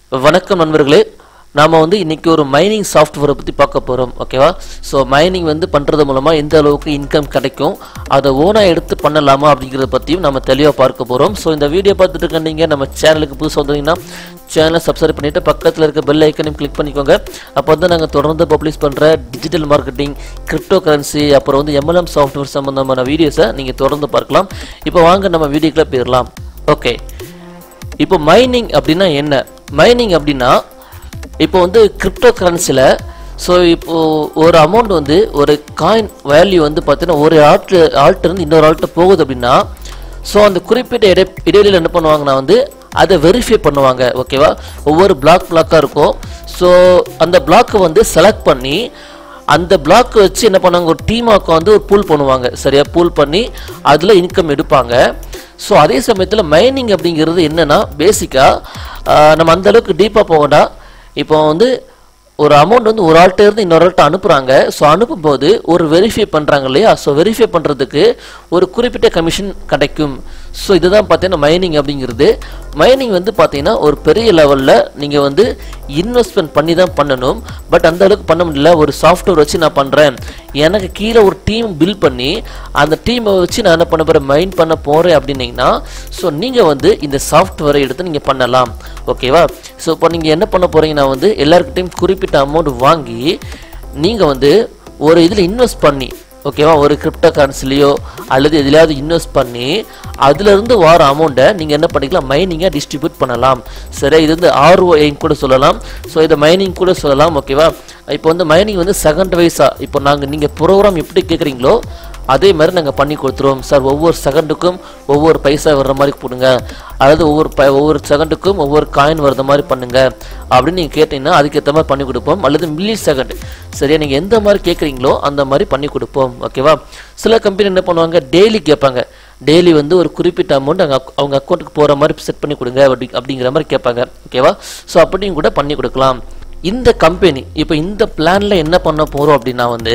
வணக்கம் நண்பர்களே நாம வந்து இன்னைக்கு ஒரு மைனிங் சாஃப்ட்வேரை பற்றி பார்க்க போகிறோம் ஓகேவா ஸோ மைனிங் வந்து பண்ணுறது மூலமாக எந்த அளவுக்கு இன்கம் கிடைக்கும் அதை ஓனாக எடுத்து பண்ணலாமா அப்படிங்கிறத பற்றியும் நம்ம தெளிவாக பார்க்க போகிறோம் ஸோ இந்த வீடியோ பார்த்துட்டு இருக்க நம்ம சேனலுக்கு புதுசாக வந்தீங்கன்னா சேனலை சப்ஸ்கிரைப் பண்ணிவிட்டு பக்கத்தில் இருக்க பெல் ஐக்கனையும் கிளிக் பண்ணிக்கோங்க அப்போ வந்து நாங்கள் தொடர்ந்து பப்ளிஷ் பண்ணுற டிஜிட்டல் மார்க்கெட்டிங் கிரிப்டோ கரன்சி அப்புறம் வந்து எம்எல்எம் சாஃப்ட்வேர் சம்மந்தமான வீடியோஸை நீங்கள் தொடர்ந்து பார்க்கலாம் இப்போ வாங்க நம்ம வீடியோக்குள்ளே போயிடலாம் ஓகே இப்போ மைனிங் அப்படின்னா என்ன மைனிங் அப்படின்னா இப்போ வந்து கிரிப்டோ கரன்சியில் ஸோ இப்போ ஒரு அமௌண்ட் வந்து ஒரு காயின் வேல்யூ வந்து பார்த்தீங்கன்னா ஒரு ஆல்ட்டு ஆல்ட்டு இருந்து இன்னொரு ஆல்ட்டு போகுது அப்படின்னா ஸோ அந்த குறிப்பிட்ட இடை இடைவெளியில் என்ன பண்ணுவாங்கன்னா வந்து அதை வெரிஃபை பண்ணுவாங்க ஓகேவா ஒவ்வொரு பிளாக் பிளாக்காக இருக்கும் ஸோ அந்த பிளாக்கை வந்து செலக்ட் பண்ணி அந்த பிளாக் வச்சு என்ன பண்ணுவாங்க ஒரு டீமாக்கு வந்து ஒரு பூல் பண்ணுவாங்க சரியா பூல் பண்ணி அதில் இன்கம் எடுப்பாங்க ஸோ அதே சமயத்தில் மைனிங் அப்படிங்கிறது என்னன்னா பேசிக்காக நம்ம அந்த அளவுக்கு டீப்பாக போகண்டா இப்போ வந்து ஒரு அமௌண்ட் வந்து ஒரு ஆள்கிட்ட இருந்து இன்னொரு ஆள்கிட்ட அனுப்புகிறாங்க ஸோ அனுப்பும்போது ஒரு வெரிஃபை பண்ணுறாங்க இல்லையா ஸோ வெரிஃபை பண்ணுறதுக்கு ஒரு குறிப்பிட்ட கமிஷன் கிடைக்கும் ஸோ இதுதான் பார்த்தீங்கன்னா மைனிங் அப்படிங்கிறது மைனிங் வந்து பார்த்தீங்கன்னா ஒரு பெரிய லெவலில் நீங்கள் வந்து இன்வெஸ்ட்மெண்ட் பண்ணி தான் பண்ணணும் பட் அந்த அளவுக்கு பண்ண முடியல ஒரு சாஃப்ட்வேர் வச்சு நான் பண்ணுறேன் எனக்கு கீழே ஒரு டீம் பில்ட் பண்ணி அந்த டீமை வச்சு நான் என்ன பண்ண போகிறேன் மைண்ட் பண்ண போகிறேன் அப்படின்னீங்கன்னா ஸோ நீங்கள் வந்து இந்த சாஃப்ட்வேரை எடுத்து நீங்கள் பண்ணலாம் ஓகேவா ஸோ இப்போ நீங்கள் என்ன பண்ண போகிறீங்கன்னா வந்து எல்லாருக்கிட்டையும் குறிப்பிட்ட அமௌண்ட் வாங்கி நீங்கள் வந்து ஒரு இதில் இன்வெஸ்ட் பண்ணி ஓகேவா ஒரு கிரிப்டோ கரன்சிலையோ அல்லது எதுலையாவது இன்வெஸ்ட் பண்ணி அதுலேருந்து வர அமௌண்ட்டை நீங்கள் என்ன பண்ணிக்கலாம் மைனிங்காக டிஸ்ட்ரிபியூட் பண்ணலாம் சரி இது வந்து ஆர்ஓஐன்னு கூட சொல்லலாம் ஸோ இதை மைனிங் கூட சொல்லலாம் ஓகேவா இப்போ வந்து மைனிங் வந்து செகண்ட் வைஸாக இப்போ நாங்கள் நீங்கள் ப்ரோக்ராம் எப்படி கேட்குறீங்களோ அதே மாதிரி நாங்கள் பண்ணி கொடுத்துருவோம் சார் ஒவ்வொரு செகண்டுக்கும் ஒவ்வொரு பைசா வர்ற மாதிரி கொடுங்க அதாவது ஒவ்வொரு ப ஒவ்வொரு செகண்டுக்கும் ஒவ்வொரு காயின் வர்ற மாதிரி பண்ணுங்க அப்படின்னு நீங்கள் கேட்டிங்கன்னா அதுக்கேற்ற மாதிரி பண்ணி கொடுப்போம் அல்லது மில்லி செகண்ட் சரியா நீங்கள் எந்த மாதிரி கேட்குறீங்களோ அந்த மாதிரி பண்ணி கொடுப்போம் ஓகேவா சில கம்பெனி என்ன பண்ணுவாங்க டெய்லி கேட்பாங்க டெய்லி வந்து ஒரு குறிப்பிட்ட அமௌண்ட் அங்கே அவங்க அக்கௌண்ட்டுக்கு போகிற மாதிரி செட் பண்ணி கொடுங்க அப்படி அப்படிங்கிற மாதிரி கேட்பாங்க ஓகேவா ஸோ அப்படியும் கூட பண்ணி கொடுக்கலாம் இந்த கம்பெனி இப்போ இந்த பிளானில் என்ன பண்ண போகிறோம் அப்படின்னா வந்து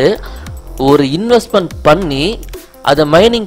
ஒரு இன்வெஸ்ட்மெண்ட் பண்ணி அதை மைனிங்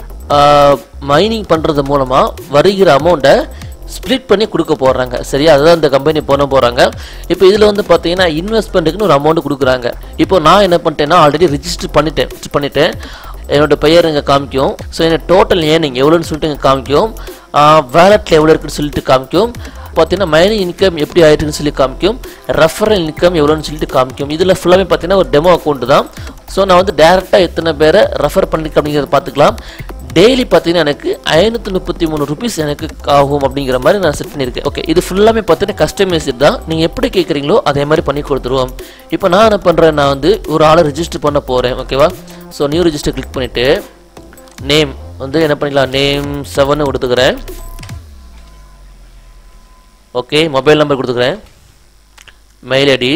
மைனிங் பண்ணுறது மூலமாக வருகிற அமௌண்ட்டை ஸ்ப்ளிட் பண்ணி கொடுக்க போடுறாங்க சரியா அதுதான் இந்த கம்பெனி பண்ண போகிறாங்க இப்போ இதில் வந்து பார்த்தீங்கன்னா இன்வெஸ்ட்மெண்ட்டுக்குன்னு ஒரு அமௌண்ட் கொடுக்குறாங்க இப்போ நான் என்ன பண்ணிட்டேன்னா ஆல்ரெடி ரிஜிஸ்டர் பண்ணிட்டேன் பண்ணிட்டேன் என்னோட பெயர் இங்கே காமிக்கும் ஸோ என்னோட டோட்டல் ஏர்னிங் எவ்வளோன்னு சொல்லிட்டு இங்கே காமிக்கும் வேலட்டில் எவ்வளோ இருக்குன்னு சொல்லிட்டு காமிக்கும் பார்த்தீங்கன்னா மைனிங் இன்கம் எப்படி ஆயிட்டுன்னு சொல்லி காமிக்கும் ரெஃபரல் இன்கம் எவ்வளோன்னு சொல்லிட்டு காமிக்கும் இதில் ஃபுல்லாமே பார்த்தீங்கன்னா ஒரு டெமோ அக்கௌண்ட் தான் ஸோ நான் வந்து டேரெக்டாக எத்தனை பேரை ரெஃபர் பண்ணிருக்கேன் அப்படிங்கிறத பார்த்துக்கலாம் டெய்லி பார்த்தீங்கன்னா எனக்கு ஐநூற்றி முப்பத்தி மூணு ருபீஸ் எனக்கு ஆகும் அப்படிங்கிற மாதிரி நான் செட் பண்ணியிருக்கேன் ஓகே இது ஃபுல்லாமே பார்த்தீங்கன்னா கஸ்டமைஸ்டு தான் நீங்கள் எப்படி கேட்குறீங்களோ அதே மாதிரி பண்ணி கொடுத்துருவோம் இப்போ நான் என்ன பண்ணுறேன் நான் வந்து ஒரு ஆளை ரிஜிஸ்டர் பண்ண போகிறேன் ஓகேவா ஸோ நியூ ரிஜிஸ்டர் கிளிக் பண்ணிவிட்டு நேம் வந்து என்ன பண்ணிக்கலாம் நேம் செவன் கொடுத்துக்கிறேன் ஓகே மொபைல் நம்பர் கொடுத்துக்கிறேன் mail ID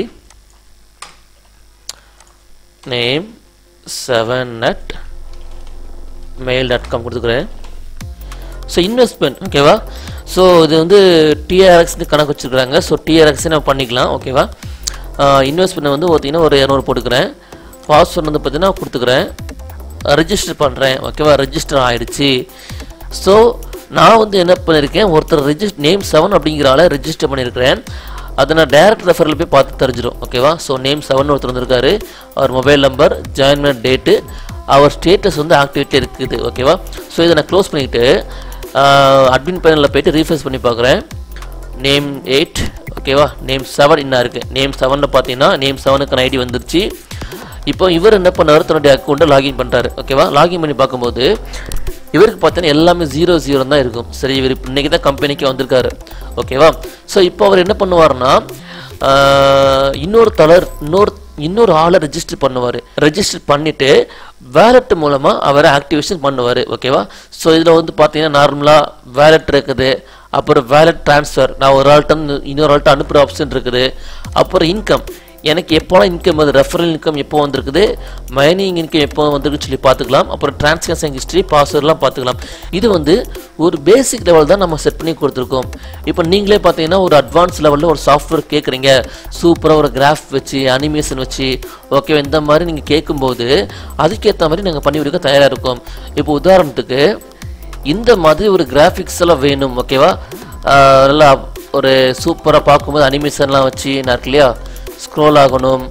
name seven at mail dot com கொடுத்துக்கிறேன் ஸோ இன்வெஸ்ட்மெண்ட் ஓகேவா ஸோ இது வந்து டிஆர்எக்ஸ்னு கணக்கு வச்சுருக்குறாங்க ஸோ டிஆர்எக்ஸே நம்ம பண்ணிக்கலாம் ஓகேவா இன்வெஸ்ட்மெண்ட் வந்து பார்த்தீங்கன்னா ஒரு இரநூறு போட்டுக்கிறேன் பாஸ்வேர்ட் வந்து பார்த்தீங்கன்னா கொடுத்துக்கிறேன் ரெஜிஸ்டர் பண்ணுறேன் ஓகேவா ரெஜிஸ்டர் ஆகிடுச்சு ஸோ நான் வந்து என்ன பண்ணியிருக்கேன் ஒருத்தர் ரெஜிஸ்ட் நேம் செவன் அப்படிங்கிற ஆளை ரெஜிஸ்டர் பண்ணியிருக்கிறேன் அதை நான் டேரக்ட் ரெஃபரில் போய் பார்த்து தெரிஞ்சிடும் ஓகேவா ஸோ நேம் செவன் ஒருத்தர் வந்திருக்காரு அவர் மொபைல் நம்பர் ஜாயின் பண்ண டேட்டு அவர் ஸ்டேட்டஸ் வந்து ஆக்டிவேட்டில் இருக்குது ஓகேவா ஸோ இதை நான் க்ளோஸ் பண்ணிவிட்டு அட்மின் பேனலில் போயிட்டு ரீஃப்ரெஷ் பண்ணி பார்க்குறேன் நேம் எயிட் ஓகேவா நேம் செவன் என்ன இருக்குது நேம் செவனில் பார்த்தீங்கன்னா நேம் செவனுக்கான ஐடி வந்துருச்சு இப்போ இவர் என்ன பண்ணார் தன்னுடைய அக்கௌண்ட்டை லாகின் பண்ணுறாரு ஓகேவா லாகின் பண்ணி பார்க்கும்போது இவருக்கு பார்த்தீங்கன்னா எல்லாமே ஜீரோ ஜீரோ தான் இருக்கும் சரி இவர் இன்னைக்கு தான் கம்பெனிக்கு வந்திருக்காரு ஓகேவா ஸோ இப்போ அவர் என்ன பண்ணுவார்னா இன்னொரு தலர் இன்னொரு இன்னொரு ஆளை ரெஜிஸ்டர் பண்ணுவார் ரெஜிஸ்டர் பண்ணிவிட்டு வேலட் மூலமாக அவரை ஆக்டிவேஷன் பண்ணுவார் ஓகேவா ஸோ இதில் வந்து பார்த்தீங்கன்னா நார்மலாக வேலட் இருக்குது அப்புறம் வேலட் ட்ரான்ஸ்ஃபர் நான் ஒரு ஆள்கிட்ட இன்னொரு ஆள்கிட்ட அனுப்புகிற ஆப்ஷன் இருக்குது அப்புறம் இன்கம் எனக்கு எப்போலாம் இன்கம் வந்து ரெஃபரல் இன்கம் எப்போ வந்திருக்குது மைனிங் இன்கம் எப்போ வந்திருக்குன்னு சொல்லி பார்த்துக்கலாம் அப்புறம் டிரான்சாக்ஷன் ஹிஸ்ட்ரி பாஸ்வேர்ட்லாம் பார்த்துக்கலாம் இது வந்து ஒரு பேசிக் லெவல் தான் நம்ம செட் பண்ணி கொடுத்துருக்கோம் இப்போ நீங்களே பார்த்தீங்கன்னா ஒரு அட்வான்ஸ் லெவலில் ஒரு சாஃப்ட்வேர் கேட்குறீங்க சூப்பராக ஒரு கிராஃப் வச்சு அனிமேஷன் வச்சு ஓகே இந்த மாதிரி நீங்கள் கேட்கும்போது அதுக்கேற்ற மாதிரி நாங்கள் பண்ணி கொடுக்க தயாராக இருக்கோம் இப்போ உதாரணத்துக்கு இந்த மாதிரி ஒரு கிராஃபிக்ஸ் எல்லாம் வேணும் ஓகேவா நல்லா ஒரு சூப்பராக பார்க்கும்போது அனிமேஷன்லாம் வச்சு நான் இருக்கு இல்லையா ஸ்க்ரோல் ஆகணும்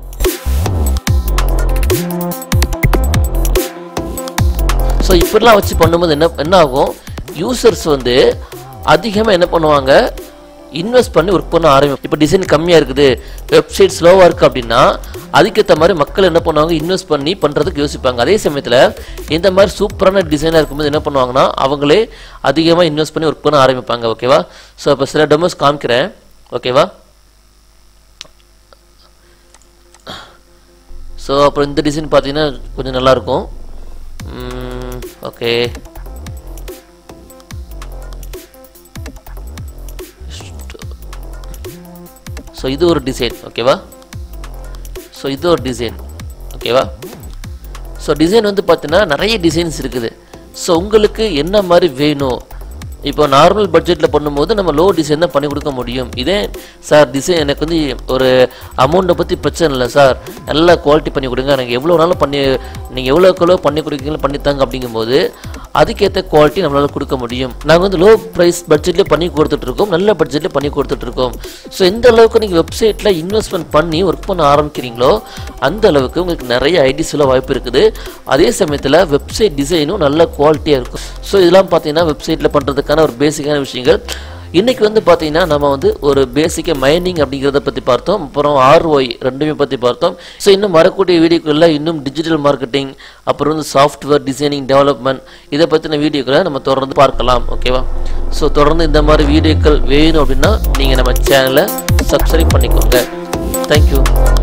ஸோ இப்படிலாம் வச்சு பண்ணும்போது என்ன என்ன ஆகும் யூசர்ஸ் வந்து அதிகமாக என்ன பண்ணுவாங்க இன்வெஸ்ட் பண்ணி ஒர்க் பண்ண ஆரம்பிக்கும் இப்போ டிசைன் கம்மியாக இருக்குது வெப்சைட் ஸ்லோவாக இருக்குது அப்படின்னா அதுக்கேற்ற மாதிரி மக்கள் என்ன பண்ணுவாங்க இன்வெஸ்ட் பண்ணி பண்ணுறதுக்கு யோசிப்பாங்க அதே சமயத்தில் இந்த மாதிரி சூப்பரான டிசைனாக இருக்கும்போது என்ன பண்ணுவாங்கன்னா அவங்களே அதிகமாக இன்வெஸ்ட் பண்ணி ஒர்க் பண்ண ஆரம்பிப்பாங்க ஓகேவா ஸோ இப்போ சில டெமோஸ் காமிக்கிறேன் ஓகேவா ஸோ அப்புறம் இந்த டிசைன் பார்த்தீங்கன்னா கொஞ்சம் நல்லாயிருக்கும் ஓகே ஸோ இது ஒரு டிசைன் ஓகேவா ஸோ இது ஒரு டிசைன் ஓகேவா ஸோ டிசைன் வந்து பார்த்தீங்கன்னா நிறைய டிசைன்ஸ் இருக்குது ஸோ உங்களுக்கு என்ன மாதிரி வேணும் இப்போ நார்மல் பட்ஜெட்டில் பண்ணும்போது நம்ம லோ டிசைன் தான் பண்ணி கொடுக்க முடியும் இதே சார் டிசைன் எனக்கு வந்து ஒரு அமௌண்ட்டை பற்றி பிரச்சனை இல்லை சார் நல்லா குவாலிட்டி பண்ணி கொடுங்க எனக்கு எவ்வளோ நாளும் பண்ணி நீங்கள் எவ்வளோக்கு எவ்வளோ பண்ணி கொடுக்கீங்களோ பண்ணித்தாங்க அப்படிங்கும்போது அதுக்கேற்ற குவாலிட்டி நம்மளால் கொடுக்க முடியும் நாங்கள் வந்து லோ ப்ரைஸ் பட்ஜெட்லேயே பண்ணி கொடுத்துட்ருக்கோம் நல்ல பட்ஜெட்லேயே பண்ணி கொடுத்துட்ருக்கோம் ஸோ எந்த அளவுக்கு நீங்கள் வெப்சைட்டில் இன்வெஸ்ட்மெண்ட் பண்ணி ஒர்க் பண்ண ஆரம்பிக்கிறீங்களோ அந்த அளவுக்கு உங்களுக்கு நிறைய ஐடிஸில் வாய்ப்பு இருக்குது அதே சமயத்தில் வெப்சைட் டிசைனும் நல்ல குவாலிட்டியாக இருக்கும் ஸோ இதெல்லாம் பார்த்தீங்கன்னா வெப்சைட்டில் பண்ணுறதுக்கான ஒரு பேசிக்கான விஷயங்கள் இன்றைக்கி வந்து பார்த்தீங்கன்னா நம்ம வந்து ஒரு பேசிக்காக மைனிங் அப்படிங்கிறத பற்றி பார்த்தோம் அப்புறம் ஆர்ஒய் ரெண்டுமே பற்றி பார்த்தோம் ஸோ இன்னும் வரக்கூடிய வீடியோக்களில் இன்னும் டிஜிட்டல் மார்க்கெட்டிங் அப்புறம் வந்து சாஃப்ட்வேர் டிசைனிங் டெவலப்மெண்ட் இதை பற்றின வீடியோக்களை நம்ம தொடர்ந்து பார்க்கலாம் ஓகேவா ஸோ தொடர்ந்து இந்த மாதிரி வீடியோக்கள் வேணும் அப்படின்னா நீங்கள் நம்ம சேனலை சப்ஸ்கிரைப் பண்ணிக்கோங்க தேங்க்யூ